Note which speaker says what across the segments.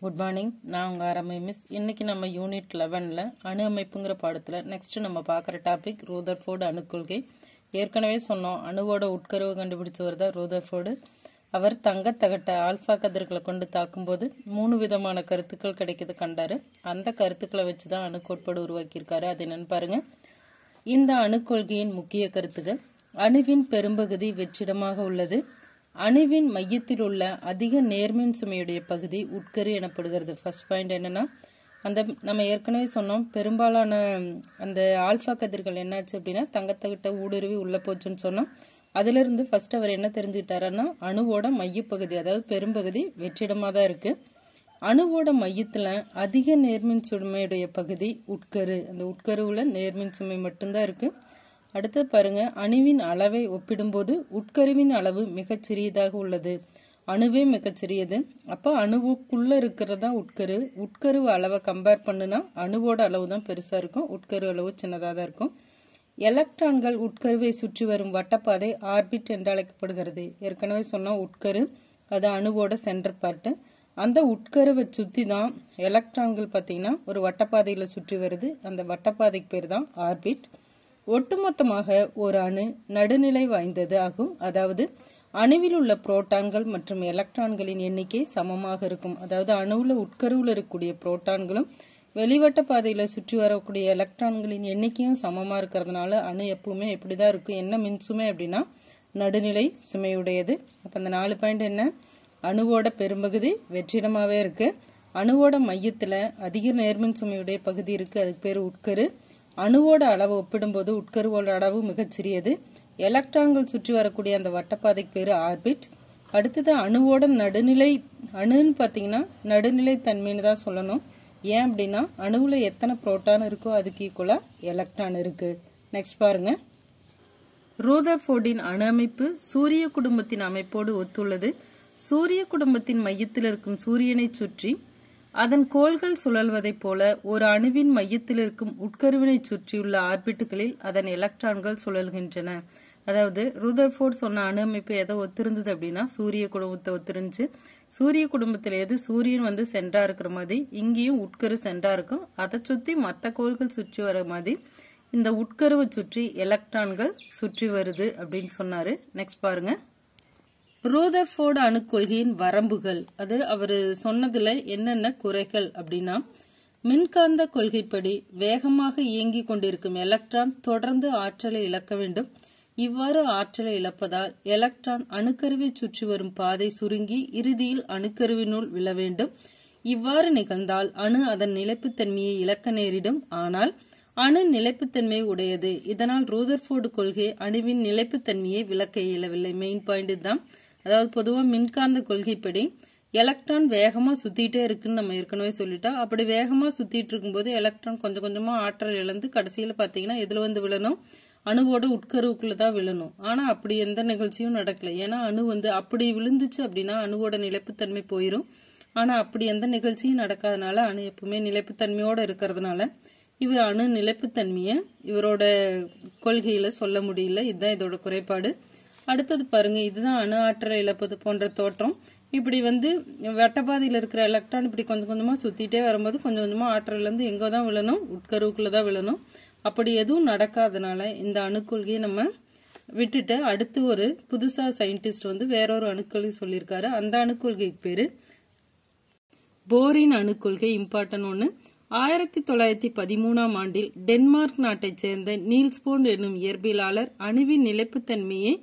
Speaker 1: good morning நான் உங்கள் ஆரம்பி மிஸ் இன்னைக்கு நம்ம யூனிட் லெவனில் அணு அமைப்புங்கிற பாடத்தில் நெக்ஸ்ட் நம்ம பார்க்குற டாபிக் ரூதர்ஃபோர்டு அணுக்கொள்கை ஏற்கனவே சொன்னோம் அணுவோட உட்கருவை கண்டுபிடிச்சவர் தான் ரூதர்ஃபோர்டு அவர் தங்கத்தகட்ட ஆல்ஃபா கதிர்களை கொண்டு தாக்கும்போது மூணு விதமான கருத்துக்கள் கிடைக்குது கண்டாரு அந்த கருத்துக்களை வச்சு தான் அணு கோட்பாடு உருவாக்கியிருக்காரு அது என்னன்னு பாருங்க இந்த அணுக்கொள்கையின் முக்கிய கருத்துகள் அணுவின் பெரும்பகுதி வெற்றிடமாக உள்ளது அணுவின் மையத்தில் உள்ள அதிக நேர்மின் சுமையுடைய பகுதி உட்கரு எனப்படுகிறது ஃபர்ஸ்ட் பாயிண்ட் என்னன்னா அந்த நம்ம ஏற்கனவே சொன்னோம் பெரும்பாலான அந்த ஆல்ஃபா கதிர்கள் என்னாச்சு அப்படின்னா தங்கத்தகிட்ட ஊடுருவி உள்ள போச்சுன்னு சொன்னோம் அதுல இருந்து ஃபர்ஸ்ட் அவர் என்ன தெரிஞ்சுக்கிட்டாருன்னா அணுவோட மையப்பகுதி அதாவது பெரும்பகுதி வெற்றிடமா தான் இருக்கு அணுவோட மையத்துல அதிக நேர்மின் சுமையுடைய பகுதி உட்கரு அந்த உட்கருவுல நேர்மின் சுமை மட்டும்தான் இருக்கு அடுத்து பாருங்க அணுவின் அளவை ஒப்பிடும்போது உட்கருவின் அளவு மிகச் சிறியதாக உள்ளது அணுவே மிகச்சிறியது அப்போ அணுவுக்குள்ள இருக்கிறதா உட்கரு உட்கரு அளவை கம்பேர் பண்ணுனா அணுவோட அளவு தான் பெருசா இருக்கும் உட்கரு அளவு சின்னதாக தான் இருக்கும் எலக்ட்ரான்கள் உட்கருவை சுற்றி வரும் வட்டப்பாதை ஆர்பிட் என்று அழைக்கப்படுகிறது ஏற்கனவே சொன்ன உட்கரு அது அணுவோட சென்டர் பார்ட்டு அந்த உட்கருவை சுற்றி தான் எலக்ட்ரான்கள் பார்த்தீங்கன்னா ஒரு வட்டப்பாதையில் சுற்றி வருது அந்த வட்டப்பாதைக்கு பேர் தான் ஆர்பிட் ஒட்டுமொத்தமாக ஒரு அணு நடுநிலை வாய்ந்தது ஆகும் அதாவது அணுவில் உள்ள புரோட்டான்கள் மற்றும் எலக்ட்ரான்களின் எண்ணிக்கை சமமாக இருக்கும் அதாவது அணுவுல உட்கருவில் இருக்கக்கூடிய புரோட்டான்களும் வெளிவட்ட பாதையில சுற்றி வரக்கூடிய எலக்ட்ரான்களின் எண்ணிக்கையும் சமமா இருக்கிறதுனால அணு எப்பவுமே எப்படிதான் இருக்கும் என்ன மின்சுமை அப்படின்னா நடுநிலை சுமையுடையது அப்ப அந்த நாலு பாயிண்ட் என்ன அணுவோட பெரும்பகுதி வெற்றிடமாவே இருக்கு அணுவோட மையத்துல அதிக நேர்மின் சுமையுடைய பகுதி இருக்கு அதுக்கு பேர் உட்கரு அணுவோட அளவு ஒப்பிடும்போது உட்கருவோட அளவு மிகச் சிறியது எலக்ட்ரான்கள் சுற்றி வரக்கூடிய அந்த வட்டப்பாதைக்கு பேரு ஆர்பிட் அடுத்தது அணுவோட நடுநிலை அணுன்னு பாத்தீங்கன்னா நடுநிலை தன்மைன்னு தான் சொல்லணும் ஏன் அப்படின்னா அணுவுல எத்தனை புரோட்டான் இருக்கோ அதுக்கு ஈக்குவலா எலக்ட்ரான் இருக்கு நெக்ஸ்ட் பாருங்க ரூதர்ஃபோர்டின் அணு அமைப்பு சூரிய குடும்பத்தின் அமைப்போடு ஒத்துள்ளது சூரிய குடும்பத்தின் மையத்தில் இருக்கும் சூரியனை சுற்றி அதன் கோள்கள் சுழல்வதைப் போல ஒரு அணுவின் மையத்தில் இருக்கும் உட்கருவினை சுற்றியுள்ள ஆர்பிட்டுகளில் அதன் எலக்ட்ரான்கள் சுழல்கின்றன அதாவது ரூதர்ஃபோர்ட் சொன்ன அணு அமைப்பு எதை ஒத்திருந்தது அப்படின்னா சூரிய குடும்பத்தை ஒத்திருந்துச்சு சூரிய குடும்பத்தில் எது சூரியன் வந்து சென்றா இருக்கிற மாதிரி இங்கேயும் உட்கரு சென்றா இருக்கும் அதை சுத்தி மற்ற கோள்கள் சுற்றி வர மாதிரி இந்த உட்கருவை சுற்றி எலக்ட்ரான்கள் சுற்றி வருது அப்படின்னு சொன்னாரு நெக்ஸ்ட் பாருங்க ரூதர்ஃபோர்டு அணுக்கொள்கையின் வரம்புகள் அது அவர் சொன்னதுல என்னென்ன குறைகள் அப்படின்னா மின்காந்த கொள்கைப்படி வேகமாக இயங்கிக் கொண்டிருக்கும் எலக்ட்ரான் தொடர்ந்து ஆற்றலை இழக்க வேண்டும் இவ்வாறு ஆற்றலை இழப்பதால் எலக்ட்ரான் அணுக்கருவை சுற்றி வரும் பாதை சுருங்கி இறுதியில் அணுக்கருவினுள் விழ வேண்டும் இவ்வாறு நிகழ்ந்தால் அணு அதன் நிலைப்புத்தன்மையை இழக்க நேரிடும் ஆனால் அணு நிலைப்புத்தன்மை உடையது இதனால் ரூதர்ஃபோர்டு கொள்கை அணுவின் நிலைப்புத்தன்மையை விளக்க இயலவில்லை மெயின் பாயிண்ட் தான் அதாவது பொதுவாக மின்காந்த கொள்கைப்படி எலக்ட்ரான் வேகமாக சுத்திட்டே இருக்குன்னு நம்ம ஏற்கனவே சொல்லிட்டோம் அப்படி வேகமாக சுத்திட்டு இருக்கும்போது எலக்ட்ரான் கொஞ்சம் கொஞ்சமா ஆற்றல் இழந்து கடைசியில் பார்த்தீங்கன்னா எதுல வந்து விழணும் அணுவோட உட்கருவுக்குள்ள தான் விழணும் ஆனா அப்படி எந்த நிகழ்ச்சியும் நடக்கல ஏன்னா அணு வந்து அப்படி விழுந்துச்சு அப்படின்னா அணுவோட நிலைப்புத்தன்மை போயிடும் ஆனா அப்படி எந்த நிகழ்ச்சியும் நடக்காதனால அணு எப்பவுமே நிலைப்புத்தன்மையோட இருக்கிறதுனால இவர் அணு நிலைப்புத்தன்மையை இவரோட கொள்கையில சொல்ல முடியல இதுதான் இதோட குறைபாடு அடுத்தது பாருங்க இதுதான் அணு ஆற்றல் இழப்பது போன்ற தோற்றம் இப்படி வந்து வெட்டப்பாதையில் இருக்கிற எலக்ட்ரான் இப்படி கொஞ்சம் கொஞ்சமா சுத்திட்டே வரும்போது கொஞ்சம் கொஞ்சமா ஆற்றல் இருந்து எங்க தான் விழணும் உட்கருவுக்குள்ள தான் விழணும் அப்படி எதுவும் நடக்காதனால இந்த அணுக்கொள்கையை நம்ம விட்டுட்டு அடுத்து ஒரு புதுசா சயின்டிஸ்ட் வந்து வேறொரு அணுக்கொள்கை சொல்லியிருக்காரு அந்த அணுக்கொள்கைக்கு பேரு போரின் அணுக்கொள்கை இம்பார்ட்டன் ஒன்று ஆயிரத்தி தொள்ளாயிரத்தி பதிமூணாம் ஆண்டில் டென்மார்க் நாட்டைச் சேர்ந்த நீல்ஸ்போன் என்னும் இயற்பியலாளர் அணுவின் நிலைப்புத்தன்மையை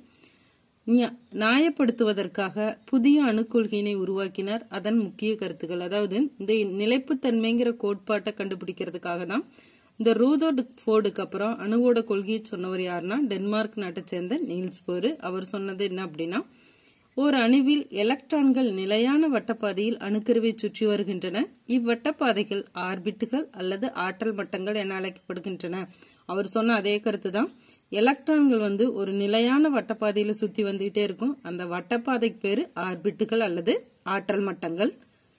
Speaker 1: நியாயப்படுத்துவதற்காக புதிய அணுக்கொள்கையினை உருவாக்கினார் அதன் முக்கிய கருத்துக்கள் அதாவது இந்த நிலைப்புத்தன்மைங்கிற கோட்பாட்டை கண்டுபிடிக்கிறதுக்காக தான் இந்த ரூதோட் ஃபோர்டுக்கு அப்புறம் அணுவோட கொள்கையை சொன்னவர் யாருன்னா டென்மார்க் நாட்டை சேர்ந்த நீல்ஸ் போரு அவர் சொன்னது என்ன அப்படின்னா ஒரு அணுவில் எலக்ட்ரான்கள் நிலையான வட்டப்பாதையில் அணுக்கருவை சுற்றி வருகின்றன இவ்வட்டப்பாதைகள் ஆர்பிட்டுகள் அல்லது ஆற்றல் மட்டங்கள் என அழைக்கப்படுகின்றன அவர் சொன்ன அதே கருத்து தான் எலக்ட்ரான்கள் வந்து ஒரு நிலையான வட்டப்பாதையில சுத்தி வந்துகிட்டே இருக்கும் அந்த வட்டப்பாதைக்கு பேரு ஆர்பிட்டுகள் அல்லது ஆற்றல் மட்டங்கள்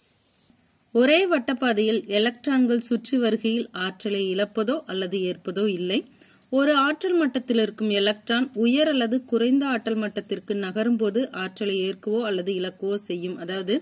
Speaker 1: ஒரே வட்டப்பாதையில் எலக்ட்ரான்கள் சுற்றி வருகையில் ஆற்றலை இழப்பதோ அல்லது ஏற்பதோ இல்லை ஒரு ஆற்றல் மட்டத்தில் இருக்கும் எலக்ட்ரான் உயர் அல்லது குறைந்த ஆற்றல் மட்டத்திற்கு நகரும் போது ஆற்றலை ஏற்கவோ அல்லது இழக்கவோ செய்யும் அதாவது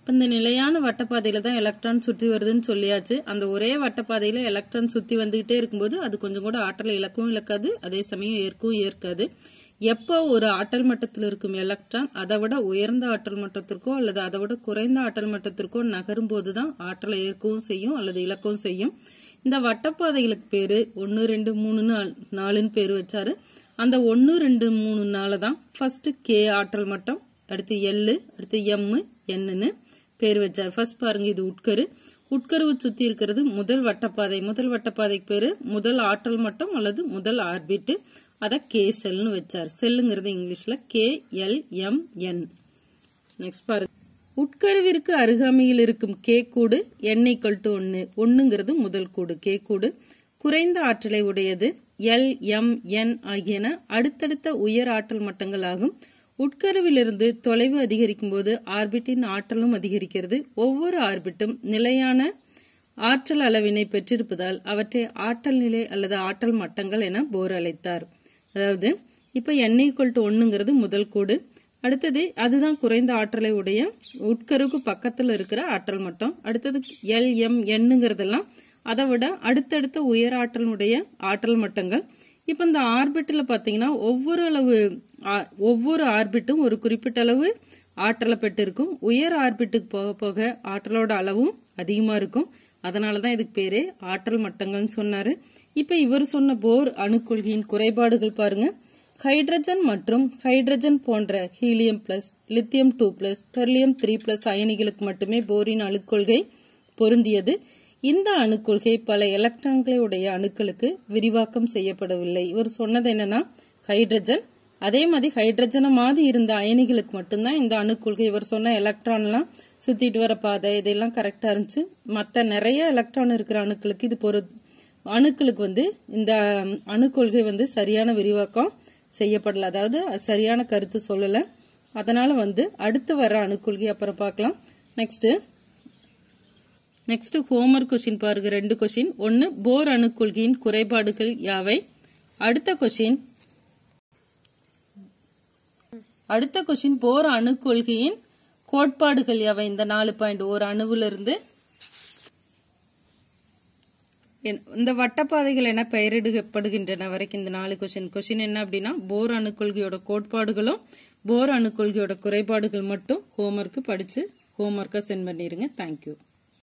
Speaker 1: இப்ப இந்த நிலையான வட்டப்பாதையில தான் எலக்ட்ரான் சுத்தி வருதுன்னு சொல்லியாச்சு அந்த ஒரே வட்டப்பாதையில எலக்ட்ரான் சுத்தி வந்துகிட்டே இருக்கும்போது அது கொஞ்சம் கூட ஆற்றலை இழக்கவும் இழக்காது அதே சமயம் ஏற்கவும் ஏற்காது எப்போ ஒரு ஆற்றல் மட்டத்தில் இருக்கும் எலக்ட்ரான் அதை விட உயர்ந்த ஆற்றல் மட்டத்திற்கோ அல்லது அதை விட குறைந்த ஆற்றல் மட்டத்திற்கோ நகரும் போதுதான் ஆற்றலை ஏற்கவும் செய்யும் அல்லது இழக்கவும் செய்யும் இந்த வட்டப்பாதைகளுக்கு பேரு ஒன்னு ரெண்டு மூணு நாலு நாலுன்னு பேரு வச்சாரு அந்த ஒன்னு ரெண்டு மூணு நாலு தான் ஃபர்ஸ்ட் கே ஆற்றல் மட்டம் அடுத்து எல்லு அடுத்து எம் என்னன்னு பேர் வச்சார் ஃபர்ஸ்ட் பாருங்க இது உட்கரு உட்கருவு சுத்தி இருக்கிறது முதல் வட்டப்பாதை முதல் வட்டப்பாதைக்கு பேரு முதல் ஆற்றல் மட்டம் அல்லது முதல் ஆர்பிட் அத கே செல்னு வச்சார் செல்லுங்கிறது இங்கிலீஷ்ல K L M N next பாருங்க உட்கருவிற்கு அருகாமையில் இருக்கும் கே கூடு என் ஈக்குவல் டு ஒன்னு ஒன்னுங்கிறது முதல் கூடு கே கூடு குறைந்த ஆற்றலை உடையது எல் எம் என் ஆகியன அடுத்தடுத்த உயர் ஆற்றல் மட்டங்கள் ஆகும் உட்கருவிலிருந்து தொலைவு அதிகரிக்கும் போது ஆர்பிட்டின் ஆற்றலும் அதிகரிக்கிறது ஒவ்வொரு ஆர்பிட்டும் நிலையான ஆற்றல் அளவினை பெற்றிருப்பதால் அவற்றை ஆற்றல் நிலை அல்லது ஆற்றல் மட்டங்கள் என போர் அழைத்தார் அதாவது இப்ப என் ஈக்குவல் டு ஒன்னுங்கிறது முதல் கூடு அடுத்தது அதுதான் குறைந்த ஆற்றலை உடைய உட்கருக்கு பக்கத்துல இருக்கிற ஆற்றல் மட்டம் அடுத்தது எல் எம் என்னுங்கிறதெல்லாம் அதை விட அடுத்தடுத்த உயர் ஆற்றலுடைய ஆற்றல் மட்டங்கள் இப்ப இந்த ஆர்பிட்ல பாத்தீங்கன்னா ஒவ்வொரு அளவு ஆ- ஒவ்வொரு ஆர்பிட்டும் ஒரு குறிப்பிட்ட அளவு ஆற்றலை பெற்றிருக்கும் உயர் ஆர்பிட்டுக்கு போக போக ஆற்றலோட அளவும் அதிகமா இருக்கும் அதனாலதான் இதுக்கு பேரு ஆற்றல் மட்டங்கள்னு சொன்னாரு இப்ப இவர் சொன்ன போர் அணுக்கொள்கையின் குறைபாடுகள் பாருங்க ஹைட்ரஜன் மற்றும் ஹைட்ரஜன் போன்ற helium plus lithium two plus beryllium three plus அயனிகளுக்கு மட்டுமே போரின் அணுக்கொள்கை பொருந்தியது இந்த அணுக்கொள்கை பல எலக்ட்ரான்களை உடைய அணுக்களுக்கு விரிவாக்கம் செய்யப்படவில்லை இவர் சொன்னது என்னன்னா ஹைட்ரஜன் அதே மாதிரி ஹைட்ரஜனை மாதிரி இருந்த அயனிகளுக்கு மட்டும்தான் இந்த அணுக்கொள்கை இவர் சொன்ன எலக்ட்ரான்லாம் சுத்திட்டு வர பாதை இதெல்லாம் கரெக்டா இருந்துச்சு மத்த நிறைய எலக்ட்ரான் இருக்கிற அணுக்களுக்கு இது பொரு அணுக்களுக்கு வந்து இந்த அணுக்கொள்கை வந்து சரியான விரிவாக்கம் செய்யப்படல அதாவது சரியான கருத்து சொல்லல அதனால வந்து அடுத்து வர அணுக்கொள்கை அப்புறம் பார்க்கலாம் நெக்ஸ்ட் நெக்ஸ்ட் ஹோம்ஒர்க் கொஸ்டின் பாருங்க ரெண்டு கொஸ்டின் ஒன்னு போர் அணுக்கொள்கையின் குறைபாடுகள் யாவை அடுத்த கொஸ்டின் அடுத்த கொஸ்டின் போர் அணுக்கொள்கையின் கோட்பாடுகள் யாவை இந்த நாலு பாயிண்ட் ஒரு அணுவுல இருந்து என்- இந்த வட்டப்பாதைகள் என பெயரிடப்படுகின்றன வரைக்கும் இந்த நாலு கொஸ்டின் கொஸ்டின் என்ன அப்படின்னா போர் அணுக்கொள்கையோட கோட்பாடுகளும் போர் அணுக்கொள்கையோட குறைபாடுகள் மட்டும் ஹோம்ஒர்க் படிச்சு ஹோம்ஒர்க்கை சென்ட் பண்ணிருங்க தேங்க்யூ